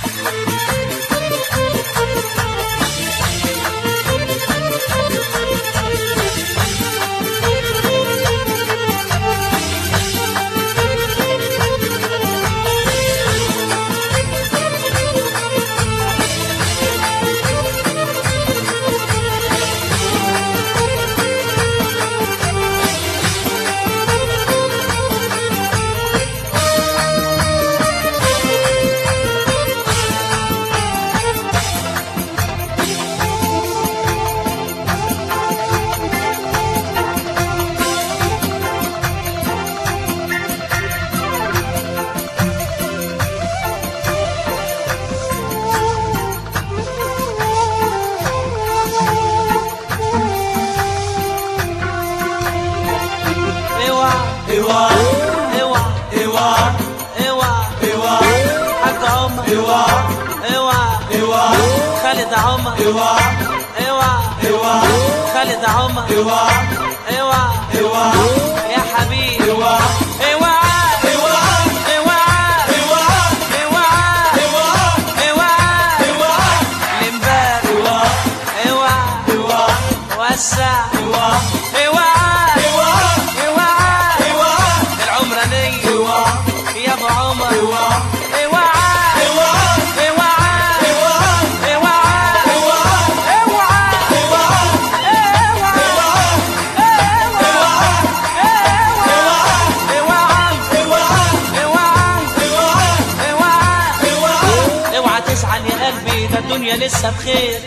اوعى اوعى اوعى اوعى اوعى اوعى حاج عمر اوعى اوعى اوعى خالد عمر اوعى اوعى اوعى خالد عمر اوعى اوعى اوعى يا حبيبي اوعى اوعى اوعى اوعى اوعى اوعى اوعى اوعى اوعى لمباب اوعى اوعى اوعى وسع اوعى اوعى اوعى اوعى اوعى العمرانية اوعى يا ابو عمر اوعى اوعى اوعى اوعى اوعى اوعى اوعى اوعى اوعى تزعل يا قلبي ده الدنيا لسه بخير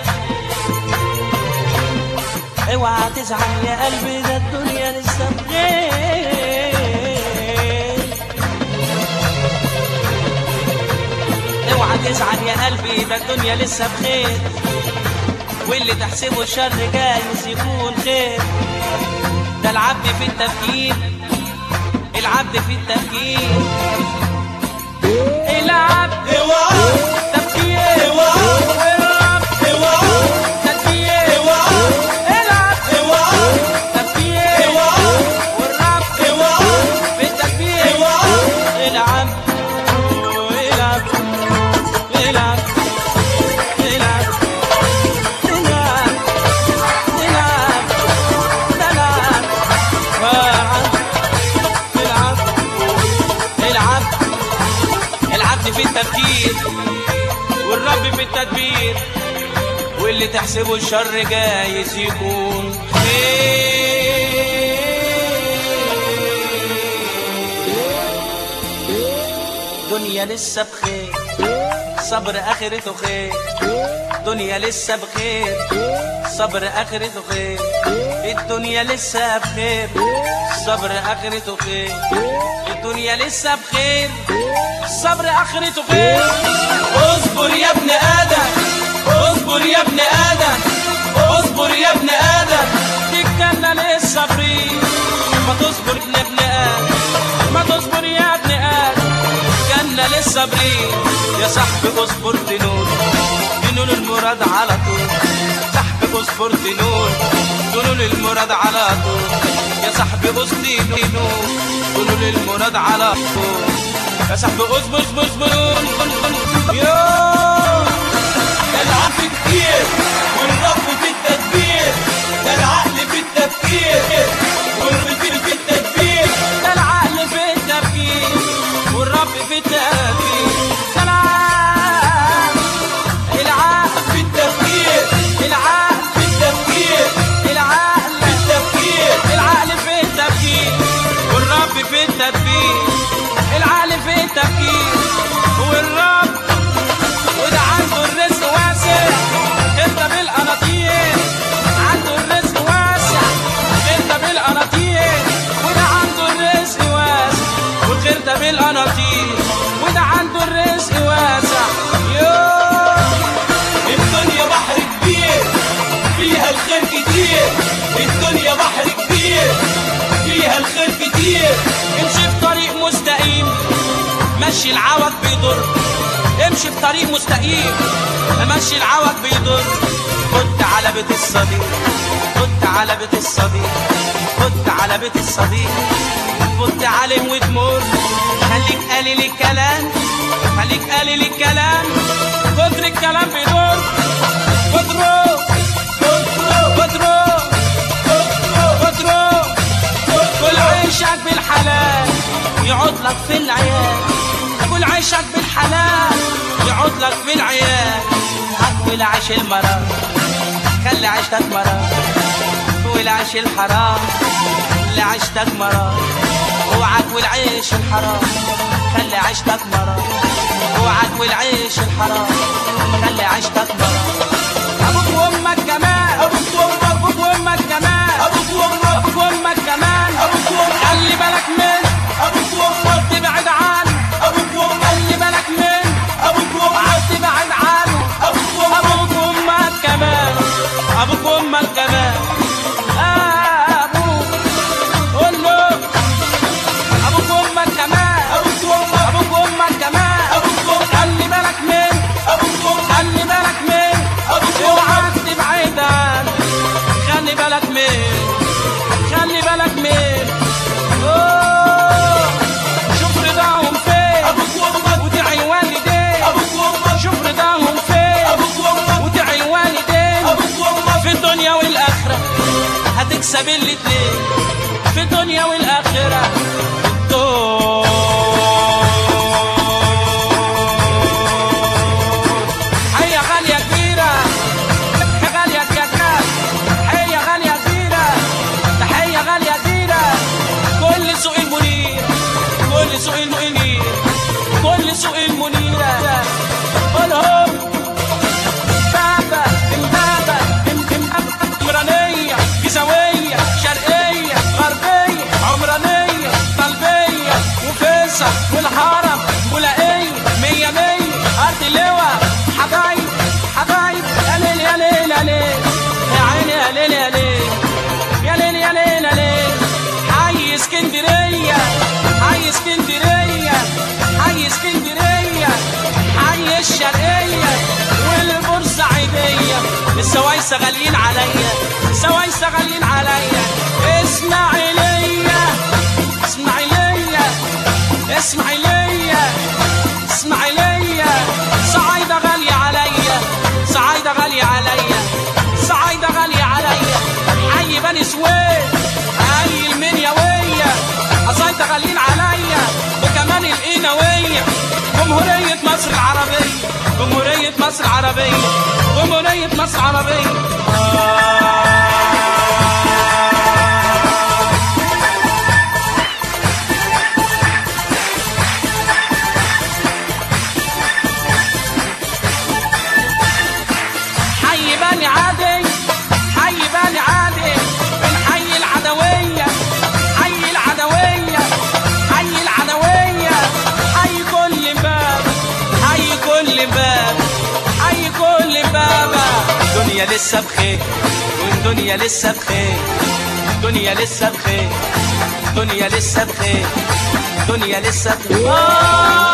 اوعى تزعل يا قلبي ده الدنيا لسه بخير اوعى تزعل يا قلبي ده الدنيا لسه بخير واللي تحسبه الشر جايز يكون خير ده العبد في التفكير العبد في التفكير العبد تفكير والرب تدبير العبد تفكير والرب بالتدبير العب العب العب العب العب العب العب العب العب العبد في التفكير والرب في التدبير واللي تحسبه الشر جايز يكون خير دنيا لسه بخير صبر اخرته خير دنيا لسه بخير صبر اخرته خير الدنيا لسه بخير صبر اخرته خير الدنيا لسه بخير صبر اخرته خير اصبر يا ابن ادم اصبر يا ابن ادم اصبر يا ابن ادم تتكلم للصابرين ما تصبر ابن ابن ادم ما تصبر يا ابن ادم جنة للصابرين يا صاحبي اصبر تنول تنول المراد على طول صاحبي اصبر تنول تنول المراد على طول يا صاحبي اصبر تنول تنول المراد على طول يا صاحبي اصبر اصبر اصبر يوه العب كتير والرب في التدبير ده العقل في التفكير والرجل في التدبير ده العقل في التفكير والرب في التفكير ده العقل العقل في التفكير العقل في التفكير العقل في التفكير العقل في التفكير والرب في التدبير العقل في التفكير والرب وده عنده الرزق واسع انت بالقناطير عنده الرزق واسع انت بالقناطير وده عنده الرزق واسع والخير ده بالقناطير وده عنده الرزق واسع يوه الدنيا بحر كبير فيها الخير كتير الدنيا بحر كبير فيها الخير كتير امشي في طريق مستقيم مشي العوج بيضر امشي في طريق مستقيم مشي العوج بيضر خد على بيت الصديق خد على بيت الصديق خد على بيت الصديق خد عليه وتمر خليك قليل الكلام خليك قليل الكلام الكلام بيدور بترو بترو بترو كل عيشك بالحلال يقعد لك في العيال كل عيشك بالحلال يقعد لك في العيال هات عيش المرار خلي عيشتك مرار والعيش الحرام اللي عيشتك مرار اوعك والعيش الحرام خلي عيشتك مرار اوعك والعيش الحرام خلي عيشتك مرار ابوك وامك كمان ابوك وامك ابوك وامك كمان ابوك وامك ابوك وامك كمان ابوك وامك خلي بالك من ابوك وامك تبعد عنه ابوك وامك خلي بالك من ابوك وامك تبعد عنه ابوك وامك ابوك وامك كمان ابوك وامك كمان ابوك قول له ابوك وامك كمان ابوك وامك ابوك وامك كمان ابوك وامك خلي بالك من ابوك وامك خلي بالك من ابوك اوعى تبعد عنه خلي بالك من خلي بالك من أوه. شوف رضاهم فين ابوك وامك ودعي والديك ابوك وامك شوف رضاهم فين ابوك وامك ودعي والديك ابوك وامك في الدنيا والآخرة هتكسب الاتنين في الدنيا والآخرة هيا غالية كبيرة غالية كبيرة هيا غالية كبيرة تحية غالية كبيرة كل سوق المنير كل سوق المنير كل سوق المنيرة قولهم بابا امبابة عمرانية جزاوية شرقية غربية عمرانية طلبية وفيصل والهرم بولائية مية مية أرض اللواء حبايب حبايب يا ليل يا ليل يا ليل يا عيني يا ليل يا ليل يا ليل يا ليل يا ليل حي اسكندرية حي اسكندرية حي اسكندرية حي الشرقية والبورسعيدية السوايسة غاليين عليا السوايسة غاليين عليا اسماعيلية اسماعيلية اسماعيلية اسماعيلية صعايدة غالية عليا صعايدة غالية عليا صعايدة غالية عليا حي بني سويف حي المنيوية قصايدة غاليين عليا وكمان القناوية جمهورية مصر العربية جمهورية مصر العربية جمهورية مصر العربية حي بني عادي حي بني عادي من حي العدوية حي العدوية حي العدوية حي كل باب حي كل باب حي كل بابا الدنيا لسه بخير والدنيا لسه بخير الدنيا لسه بخير الدنيا لسه بخير الدنيا لسه بخير آه